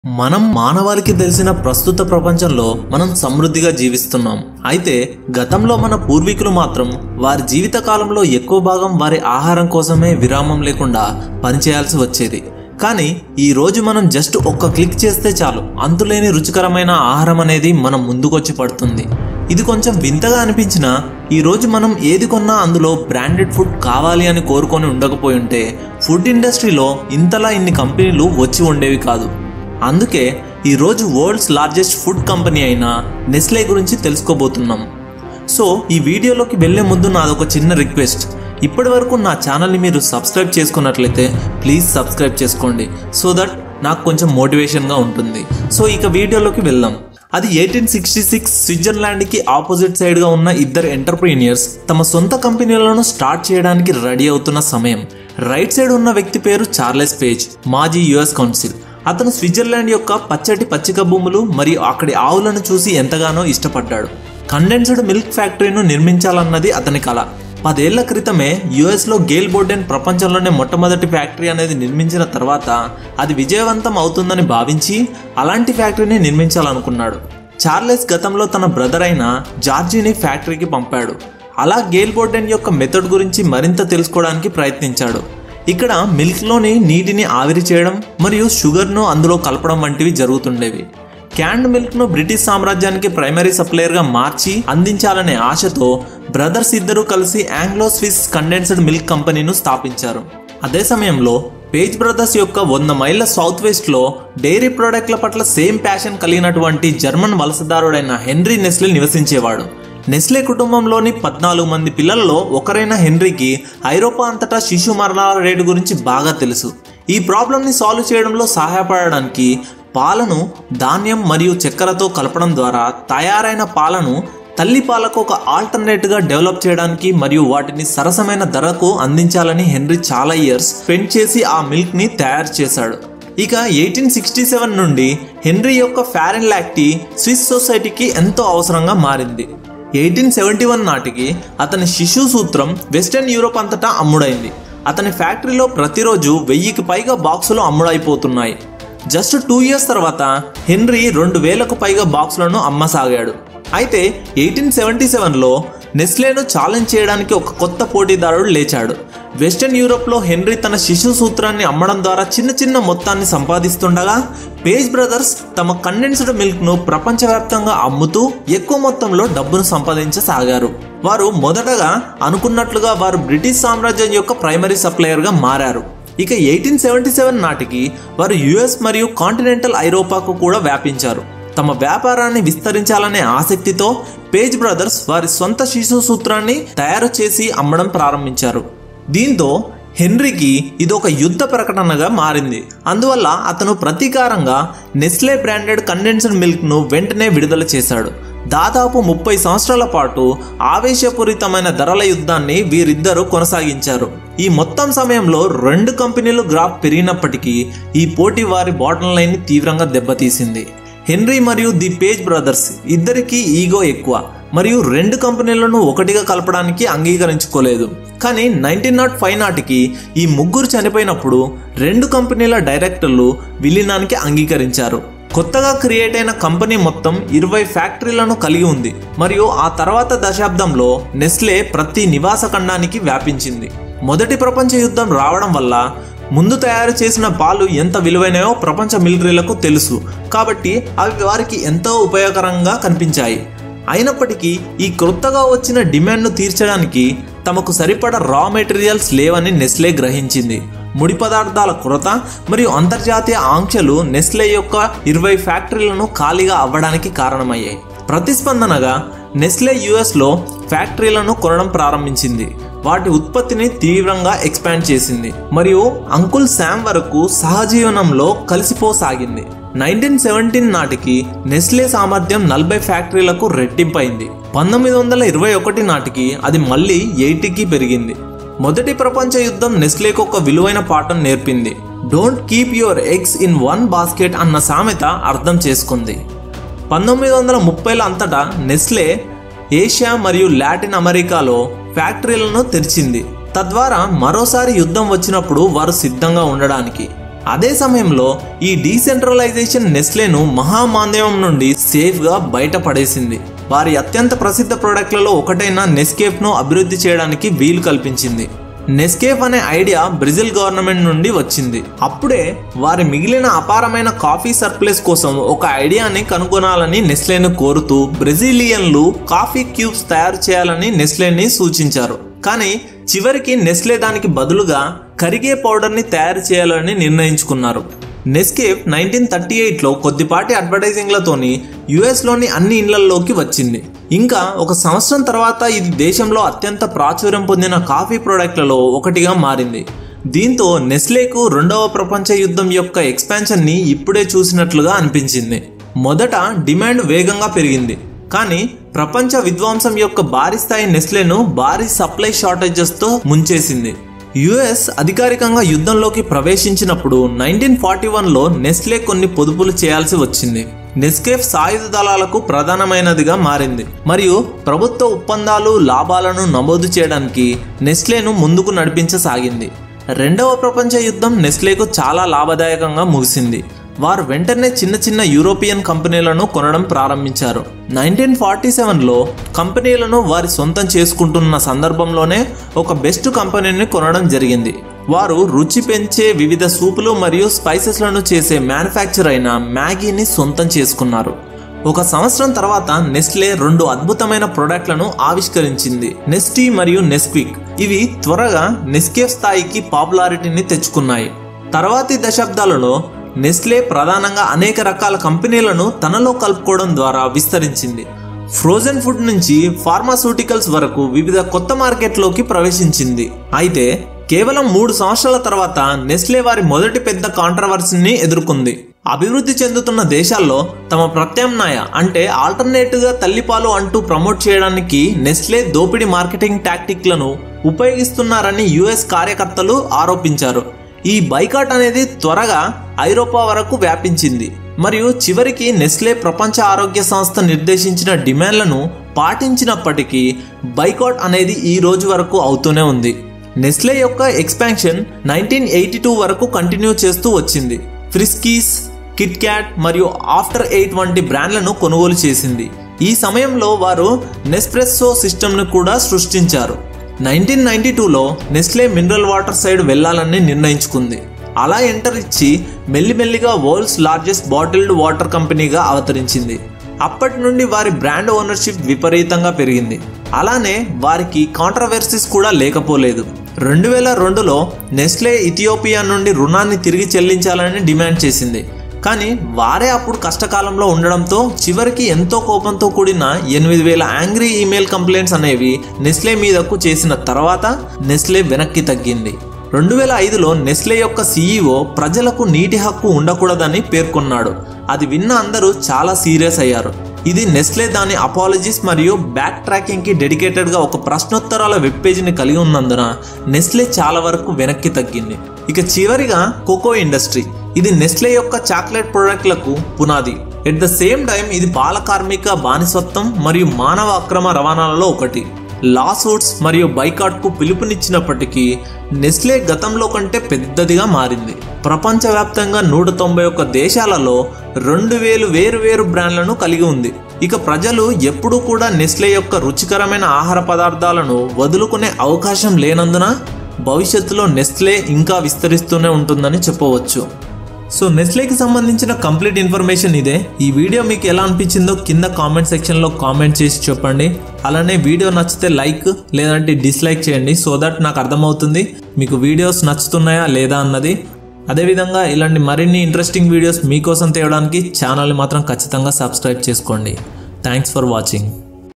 మనం మానవాళికి తెలిసిన ప్రస్తుత ప్రపంచంలో మనం సమృద్ధిగా జీవిస్తున్నాం అయితే గతంలో మన పూర్వీకులు మాత్రం వారి జీవిత కాలంలో ఎక్కువ భాగం వారి ఆహారం కోసమే విరామం లేకుండా పనిచేయాల్సి వచ్చేది కానీ ఈ రోజు మనం జస్ట్ ఒక్క క్లిక్ చేస్తే చాలు అంతులేని రుచికరమైన ఆహారం అనేది మనం ముందుకొచ్చి పడుతుంది ఇది కొంచెం వింతగా అనిపించినా ఈ రోజు మనం ఏది కొన్నా అందులో బ్రాండెడ్ ఫుడ్ కావాలి అని కోరుకొని ఉండకపోయి ఉంటే ఫుడ్ ఇండస్ట్రీలో ఇంతలా ఇన్ని కంపెనీలు వచ్చి ఉండేవి కాదు అందుకే ఈరోజు వరల్డ్స్ లార్జెస్ట్ ఫుడ్ కంపెనీ అయిన నెస్లే గురించి తెలుసుకోబోతున్నాం సో ఈ వీడియోలోకి వెళ్ళే ముందు నాదొక చిన్న రిక్వెస్ట్ ఇప్పటి వరకు నా ఛానల్ని మీరు సబ్స్క్రైబ్ చేసుకున్నట్లయితే ప్లీజ్ సబ్స్క్రైబ్ చేసుకోండి సో దట్ నాకు కొంచెం మోటివేషన్గా ఉంటుంది సో ఇక వీడియోలోకి వెళ్దాం అది ఎయిటీన్ సిక్స్టీ సిక్స్ స్విట్జర్లాండ్కి ఆపోజిట్ సైడ్గా ఉన్న ఇద్దరు ఎంటర్ప్రీనియర్స్ తమ సొంత కంపెనీలను స్టార్ట్ చేయడానికి రెడీ అవుతున్న సమయం రైట్ సైడ్ ఉన్న వ్యక్తి పేరు చార్లెస్ పేజ్ మాజీ యుఎస్ కౌన్సిల్ అతను స్విట్జర్లాండ్ యొక్క పచ్చటి పచ్చిక భూములు మరియు అక్కడి ఆవులను చూసి ఎంతగానో ఇష్టపడ్డాడు కండెన్స్డ్ మిల్క్ ఫ్యాక్టరీను నిర్మించాలన్నది అతని కల పదేళ్ల క్రితమే యుఎస్లో గేల్ బోర్డెన్ ప్రపంచంలోనే మొట్టమొదటి ఫ్యాక్టరీ అనేది నిర్మించిన తర్వాత అది విజయవంతం అవుతుందని భావించి అలాంటి ఫ్యాక్టరీని నిర్మించాలనుకున్నాడు చార్లెస్ గతంలో తన బ్రదర్ అయిన జార్జీని ఫ్యాక్టరీకి పంపాడు అలా గేల్ బోర్డెన్ యొక్క మెథడ్ గురించి మరింత తెలుసుకోవడానికి ప్రయత్నించాడు ఇక్కడ మిల్క్లోని నీటిని ఆవిరి చేయడం మరియు షుగర్ను అందులో కలపడం వంటివి జరుగుతుండేవి క్యాండ్ మిల్క్ను బ్రిటిష్ సామ్రాజ్యానికి ప్రైమరీ సప్లయర్గా మార్చి అందించాలనే ఆశతో బ్రదర్స్ ఇద్దరూ కలిసి ఆంగ్లో స్విస్ కండెన్స్డ్ మిల్క్ కంపెనీను స్థాపించారు అదే సమయంలో పేజ్ బ్రదర్స్ యొక్క వంద మైళ్ళ సౌత్ వెస్ట్లో డైరీ ప్రోడక్ట్ల పట్ల సేమ్ ప్యాషన్ కలిగినటువంటి జర్మన్ వలసదారుడైన హెన్రీ నెస్లే నివసించేవాడు నెస్లే కుటుంబంలోని పద్నాలుగు మంది పిల్లల్లో ఒకరైన హెన్రీకి ఐరోపా అంతటా శిశు మరణాల రేటు గురించి బాగా తెలుసు ఈ ప్రాబ్లంని సాల్వ్ చేయడంలో సహాయపడడానికి పాలను ధాన్యం మరియు చక్కెరతో కలపడం ద్వారా తయారైన పాలను తల్లి పాలకు ఒక ఆల్టర్నేట్గా డెవలప్ చేయడానికి మరియు వాటిని సరసమైన ధరకు అందించాలని హెన్రీ చాలా ఇయర్స్ స్పెండ్ చేసి ఆ మిల్క్ని తయారు చేశాడు ఇక ఎయిటీన్ సిక్స్టీ సెవెన్ నుండి హెన్రీ యొక్క ఫారెన్ లాక్టీ స్విస్ సొసైటీకి ఎంతో అవసరంగా మారింది ఎయిటీన్ సెవెంటీ వన్ నాటికి అతని శిశు సూత్రం వెస్టర్న్ యూరోప్ అంతటా అమ్ముడైంది అతని ఫ్యాక్టరీలో ప్రతిరోజు వెయ్యికి పైగా బాక్సులు అమ్ముడైపోతున్నాయి జస్ట్ టూ ఇయర్స్ తర్వాత హెన్రీ రెండు వేలకు పైగా బాక్సులను అమ్మసాగాడు అయితే ఎయిటీన్ సెవెంటీ సెవెన్లో నెస్లేను ఛాలెంజ్ చేయడానికి ఒక కొత్త పోటీదారుడు లేచాడు వెస్టర్న్ యూరోప్లో హెన్రీ తన శిశు సూత్రాన్ని అమ్మడం ద్వారా చిన్న చిన్న మొత్తాన్ని సంపాదిస్తుండగా పేజ్ బ్రదర్స్ తమ కండెన్స్డ్ మిల్క్ను ప్రపంచవ్యాప్తంగా అమ్ముతూ ఎక్కువ మొత్తంలో డబ్బును సంపాదించసాగారు వారు మొదటగా అనుకున్నట్లుగా వారు బ్రిటిష్ సామ్రాజ్యం యొక్క ప్రైమరీ సప్లయర్గా మారారు ఇక ఎయిటీన్ సెవెంటీ సెవెన్ నాటికి వారు యుఎస్ మరియు కాంటినెంటల్ ఐరోపాకు కూడా వ్యాపించారు తమ వ్యాపారాన్ని విస్తరించాలనే ఆసక్తితో పేజ్ బ్రదర్స్ వారి సొంత శిశు సూత్రాన్ని తయారు చేసి అమ్మడం ప్రారంభించారు దీంతో హెన్రీకి ఇది ఒక యుద్ధ ప్రకటనగా మారింది అందువల్ల అతను ప్రతీకారంగా నెస్లే బ్రాండెడ్ కండెన్స్డ్ మిల్క్ను వెంటనే విడుదల చేశాడు దాదాపు ముప్పై సంవత్సరాల పాటు ఆవేశపూరితమైన ధరల యుద్ధాన్ని వీరిద్దరూ కొనసాగించారు ఈ మొత్తం సమయంలో రెండు కంపెనీలు గ్రాఫ్ పెరిగినప్పటికీ ఈ పోటీ వారి బాటం లైన్ తీవ్రంగా దెబ్బతీసింది హెన్రీ మరియు ది పేజ్ బ్రదర్స్ ఇద్దరికీ ఈగో ఎక్కువ మరియు రెండు కంపెనీలను ఒకటిగా కలపడానికి అంగీకరించుకోలేదు కానీ నైన్టీన్ నాట్ ఫైవ్ నాటికి ఈ ముగ్గురు చనిపోయినప్పుడు రెండు కంపెనీల డైరెక్టర్లు విలీనానికి అంగీకరించారు కొత్తగా క్రియేట్ అయిన కంపెనీ మొత్తం ఇరవై ఫ్యాక్టరీలను కలిగి ఉంది మరియు ఆ తర్వాత దశాబ్దంలో నెస్లే ప్రతి నివాస ఖండానికి వ్యాపించింది మొదటి ప్రపంచ యుద్ధం రావడం వల్ల ముందు తయారు చేసిన పాలు ఎంత విలువైనయో ప్రపంచ మిలిటరీలకు తెలుసు కాబట్టి అవి వారికి ఎంతో ఉపయోగకరంగా కనిపించాయి అయినప్పటికీ ఈ క్రొత్తగా వచ్చిన డిమాండ్ను తీర్చడానికి తమకు సరిపడ రా మెటీరియల్స్ లేవని నెస్లే గ్రహించింది ముడి పదార్థాల కొరత మరియు అంతర్జాతీయ ఆంక్షలు నెస్లే యొక్క ఇరవై ఫ్యాక్టరీలను ఖాళీగా అవ్వడానికి కారణమయ్యాయి ప్రతిస్పందనగా నెస్లే యుఎస్లో ఫ్యాక్టరీలను కొనడం ప్రారంభించింది వాటి ఉత్పత్తిని తీవ్రంగా ఎక్స్పాండ్ చేసింది మరియు అంకుల్ శామ్ వరకు సహజీవనంలో కలిసిపోసాగింది నైన్టీన్ సెవెంటీన్ నాటికి నెస్లే సామర్థ్యం నలభై ఫ్యాక్టరీలకు రెట్టింపైంది పంతొమ్మిది వందల ఇరవై ఒకటి నాటికి అది మళ్ళీ ఎయిటీకి పెరిగింది మొదటి ప్రపంచ యుద్ధం నెస్లేకు ఒక విలువైన పాఠం నేర్పింది don't keep your eggs in one basket అన్న సామెత అర్థం చేసుకుంది పంతొమ్మిది వందల ముప్పైల అంతటా నెస్లే ఏషియా మరియు లాటిన్ అమెరికాలో ఫ్యాక్టరీలను తెరిచింది తద్వారా మరోసారి యుద్ధం వచ్చినప్పుడు వారు సిద్ధంగా ఉండడానికి అదే సమయంలో ఈ డీసెంట్రలైజేషన్ నెస్లేను మహామాంద్యం నుండి సేఫ్గా బయటపడేసింది వారి అత్యంత ప్రసిద్ధ ప్రోడక్ట్లలో ఒకటైన నెస్కేప్ను అభివృద్ధి చేయడానికి వీలు కల్పించింది నెస్కేఫ్ అనే ఐడియా బ్రెజిల్ గవర్నమెంట్ నుండి వచ్చింది అప్పుడే వారి మిగిలిన అపారమైన కాఫీ సర్ప్లస్ కోసం ఒక ఐడియాని కనుగొనాలని నెస్లేను కోరుతూ బ్రెజిలియన్లు కాఫీ క్యూబ్స్ తయారు చేయాలని నెస్లేని సూచించారు కానీ చివరికి నెస్లే దానికి బదులుగా కరిగే పౌడర్ని తయారు చేయాలని నిర్ణయించుకున్నారు నెస్కేఫ్ నైన్టీన్ థర్టీ ఎయిట్లో కొద్దిపాటి అడ్వర్టైజింగ్లతోని యుఎస్లోని అన్ని ఇళ్లలోకి వచ్చింది ఇంకా ఒక సంవత్సరం తర్వాత ఇది దేశంలో అత్యంత ప్రాచుర్యం పొందిన కాఫీ ప్రోడక్ట్లలో ఒకటిగా మారింది దీంతో నెస్లేకు రెండవ ప్రపంచ యుద్ధం యొక్క ఎక్స్పాన్షన్ని ఇప్పుడే చూసినట్లుగా అనిపించింది మొదట డిమాండ్ వేగంగా పెరిగింది కానీ ప్రపంచ విధ్వంసం యొక్క భారీ స్థాయి నెస్లేను భారీ సప్లై షార్టేజెస్తో ముంచేసింది యుఎస్ అధికారికంగా యుద్ధంలోకి ప్రవేశించినప్పుడు నైన్టీన్ ఫార్టీ వన్లో నెస్లే కొన్ని పొదుపులు చేయాల్సి వచ్చింది నెస్కేఫ్ సాయుధ దళాలకు ప్రధానమైనదిగా మారింది మరియు ప్రభుత్వ ఒప్పందాలు లాభాలను నమోదు చేయడానికి నెస్లేను ముందుకు నడిపించసాగింది రెండవ ప్రపంచ యుద్ధం నెస్లేకు చాలా లాభదాయకంగా ముగిసింది వారు వెంటనే చిన్న చిన్న యూరోపియన్ కంపెనీలను కొనడం ప్రారంభించారు నైన్టీన్ ఫార్టీ సెవెన్లో కంపెనీలను వారి సొంతం చేసుకుంటున్న సందర్భంలోనే ఒక బెస్ట్ కంపెనీని కొనడం జరిగింది వారు రుచి పెంచే వివిధ సూపులు మరియు స్పైసెస్లను చేసే మ్యానుఫ్యాక్చర్ అయిన మ్యాగీని సొంతం చేసుకున్నారు ఒక సంవత్సరం తర్వాత నెస్లే రెండు అద్భుతమైన ప్రోడక్ట్లను ఆవిష్కరించింది నెస్టీ మరియు నెస్క్విక్ ఇవి త్వరగా నెస్కేఫ్ స్థాయికి పాపులారిటీని తెచ్చుకున్నాయి తర్వాతి దశాబ్దాలలో నెస్లే ప్రధానంగా అనేక రకాల కంపెనీలను తనలో కలుపుకోవడం ద్వారా విస్తరించింది ఫ్రోజన్ ఫుడ్ నుంచి ఫార్మాస్యూటికల్స్ వరకు వివిధ కొత్త మార్కెట్లోకి ప్రవేశించింది అయితే కేవలం మూడు సంవత్సరాల తర్వాత నెస్లే వారి మొదటి పెద్ద కాంట్రవర్సీని ఎదుర్కొంది అభివృద్ధి చెందుతున్న దేశాల్లో తమ ప్రత్యామ్నాయ అంటే ఆల్టర్నేటివ్ గా తల్లిపాలు అంటూ ప్రమోట్ చేయడానికి నెస్లే దోపిడీ మార్కెటింగ్ టాక్టిక్లను ఉపయోగిస్తున్నారని యుఎస్ కార్యకర్తలు ఆరోపించారు ఈ బైకాట్ అనేది త్వరగా ఐరోపా వరకు వ్యాపించింది మరియు చివరికి నెస్లే ప్రపంచ ఆరోగ్య సంస్థ నిర్దేశించిన డిమాండ్లను పాటించినప్పటికీ బైకాట్ అనేది ఈ రోజు వరకు అవుతూనే ఉంది నెస్లే యొక్క ఎక్స్పాన్షన్ నైన్టీన్ ఎయిటీ టూ వరకు కంటిన్యూ చేస్తూ వచ్చింది ఫ్రిస్కీస్ కిట్ క్యాట్ మరియు ఆఫ్టర్ ఎయిట్ వంటి బ్రాండ్లను కొనుగోలు చేసింది ఈ సమయంలో వారు నెస్ప్రెస్సో సిస్టమ్ను కూడా సృష్టించారు నైన్టీన్ నైన్టీ టూలో నెస్లే మినరల్ వాటర్ సైడ్ వెళ్లాలని నిర్ణయించుకుంది అలా ఎంటర్ ఇచ్చి మెల్లిమెల్లిగా వరల్డ్స్ లార్జెస్ట్ బాటిల్డ్ వాటర్ కంపెనీగా అవతరించింది అప్పటి నుండి వారి బ్రాండ్ ఓనర్షిప్ విపరీతంగా పెరిగింది అలానే వారికి కాంట్రవర్సీస్ కూడా లేకపోలేదు రెండు వేల రెండులో నెస్లే ఇథియోపియా నుండి రుణాన్ని తిరిగి చెల్లించాలని డిమాండ్ చేసింది కానీ వారే అప్పుడు కష్టకాలంలో ఉండడంతో చివరికి ఎంతో కోపంతో కూడిన ఎనిమిది వేల యాంగ్రీ ఈమెయిల్ కంప్లైంట్స్ అనేవి నెస్లే మీదకు చేసిన తర్వాత నెస్లే వెనక్కి తగ్గింది రెండు వేల ఐదులో నెస్లే యొక్క సీఈఓ ప్రజలకు నీటి హక్కు ఉండకూడదని పేర్కొన్నాడు అది విన్న అందరూ చాలా సీరియస్ అయ్యారు ఇది నెస్లే దాని అపాలజీస్ మరియు బ్యాక్ ట్రాకింగ్కి డెడికేటెడ్గా ఒక ప్రశ్నోత్తరాల వెబ్ పేజీని కలిగి ఉన్నందున నెస్లే చాలా వరకు వెనక్కి తగ్గింది ఇక చివరిగా కోకో ఇండస్ట్రీ ఇది నెస్లే యొక్క చాక్లెట్ ప్రొడక్ట్లకు పునాది ఎట్ ద సేమ్ టైం ఇది బాల కార్మిక బానిసత్వం మరియు మానవ అక్రమ రవాణాలలో ఒకటి లాసూట్స్ మరియు బైకాట్కు పిలుపునిచ్చినప్పటికీ నెస్లే గతంలో కంటే పెద్దదిగా మారింది ప్రపంచవ్యాప్తంగా నూట తొంభై ఒక్క దేశాలలో రెండు వేలు వేరు వేరు బ్రాండ్లను కలిగి ఉంది ఇక ప్రజలు ఎప్పుడూ కూడా నెస్లే యొక్క రుచికరమైన ఆహార పదార్థాలను వదులుకునే అవకాశం లేనందున భవిష్యత్తులో నెస్లే ఇంకా విస్తరిస్తూనే ఉంటుందని చెప్పవచ్చు సో నెస్లేకి సంబంధించిన కంప్లీట్ ఇన్ఫర్మేషన్ ఇదే ఈ వీడియో మీకు ఎలా అనిపించిందో కింద కామెంట్ సెక్షన్లో కామెంట్ చేసి చెప్పండి అలానే వీడియో నచ్చితే లైక్ లేదంటే డిస్లైక్ చేయండి సో దట్ నాకు అర్థమవుతుంది మీకు వీడియోస్ నచ్చుతున్నాయా లేదా అన్నది అదేవిధంగా ఇలాంటి మరిన్ని ఇంట్రెస్టింగ్ వీడియోస్ మీకోసం తేవడానికి ఛానల్ని మాత్రం ఖచ్చితంగా సబ్స్క్రైబ్ చేసుకోండి థ్యాంక్స్ ఫర్ వాచింగ్